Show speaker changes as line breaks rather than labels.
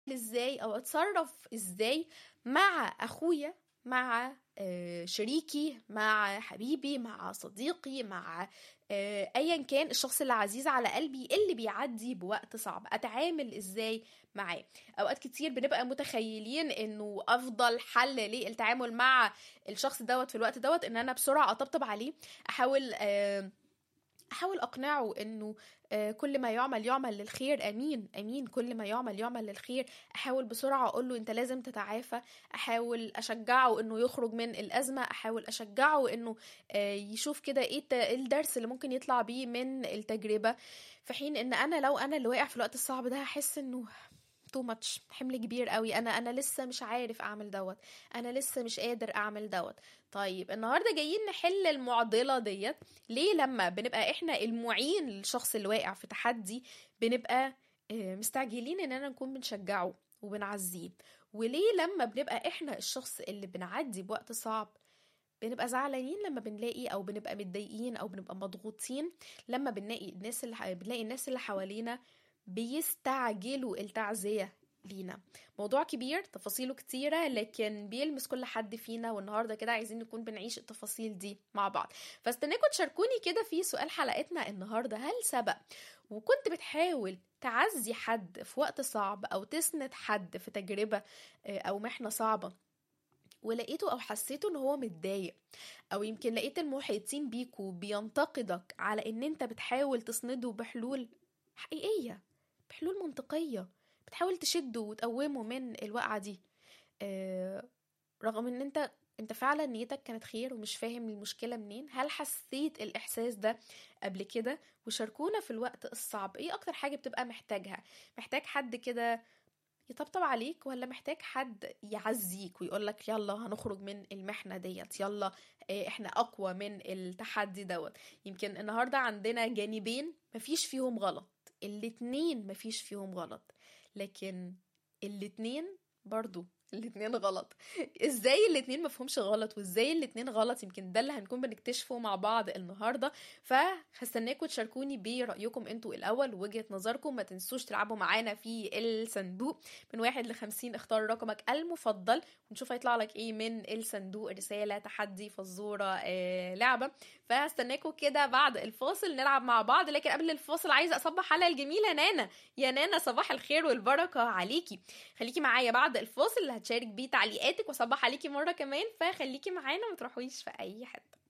ازاي او اتصرف ازاي مع اخويا مع آه، شريكي مع حبيبي مع صديقي مع آه، ايا كان الشخص اللي عزيز على قلبي اللي بيعدي بوقت صعب اتعامل ازاي معاه اوقات كتير بنبقى متخيلين انه افضل حل للتعامل مع الشخص دوت في الوقت دوت ان انا بسرعه اطبطب عليه احاول آه، احاول اقنعه انه آه، كل ما يعمل يعمل للخير امين امين كل ما يعمل يعمل للخير احاول بسرعه اقول له انت لازم تتعافى احاول اشجعه انه يخرج من الازمه احاول اشجعه انه آه، يشوف كده ايه الت- إيه الدرس اللي ممكن يطلع بيه من التجربه في حين ان انا لو انا اللي واقع في الوقت الصعب ده هحس انه تو ماتش حمل كبير قوي انا انا لسه مش عارف اعمل دوت انا لسه مش قادر اعمل دوت طيب النهارده جايين نحل المعضله ديت ليه لما بنبقى احنا المعين للشخص اللي واقع في تحدي بنبقى آه، مستعجلين اننا نكون بنشجعه وبنعزيه وليه لما بنبقى احنا الشخص اللي بنعدي بوقت صعب بنبقى زعلانين لما بنلاقي او بنبقى متضايقين او بنبقى مضغوطين لما بنلاقي الناس اللي ح- بنلاقي الناس اللي حوالينا بيستعجلوا التعزية لينا موضوع كبير تفاصيله كتيرة لكن بيلمس كل حد فينا والنهاردة كده عايزين نكون بنعيش التفاصيل دي مع بعض فاستناكم تشاركوني كده في سؤال حلقتنا النهاردة هل سبق وكنت بتحاول تعزي حد في وقت صعب أو تسند حد في تجربة آه، أو محنة صعبة ولقيته أو حسيته إن هو متضايق أو يمكن لقيت المحيطين بيكوا بينتقدك على إن أنت بتحاول تسنده بحلول حقيقية بحلول منطقية بتحاول تشده وتقومه من الوقعة دي آه، رغم ان انت انت فعلا نيتك كانت خير ومش فاهم المشكلة منين هل حسيت الإحساس ده قبل كده وشاركونا في الوقت الصعب ايه أكتر حاجة بتبقى محتاجها محتاج حد كده يطبطب عليك ولا محتاج حد يعزيك ويقولك يلا هنخرج من المحنة ديت يلا آه، احنا أقوى من التحدي دوت يمكن النهاردة عندنا جانبين مفيش فيهم غلط الاتنين مفيش فيهم غلط لكن الاتنين برضو الاتنين غلط ازاي الاتنين مفهومش غلط وازاي الاتنين غلط يمكن ده اللي هنكون بنكتشفه مع بعض النهارده فهستناكم تشاركوني برأيكم انتوا الاول ووجهة نظركم ما تنسوش تلعبوا معانا في الصندوق من واحد لخمسين اختار رقمك المفضل ونشوف هيطلع لك ايه من الصندوق رسالة تحدي فزورة آه، لعبة فهستناكم كده بعد الفاصل نلعب مع بعض لكن قبل الفاصل عايزة اصبح على الجميلة نانا يا نانا صباح الخير والبركة عليكي خليكي معايا بعد الفاصل اللي هتشارك بيه تعليقاتك وصبح عليكي مرة كمان فخليكي معانا ما تروحويش في اي حتة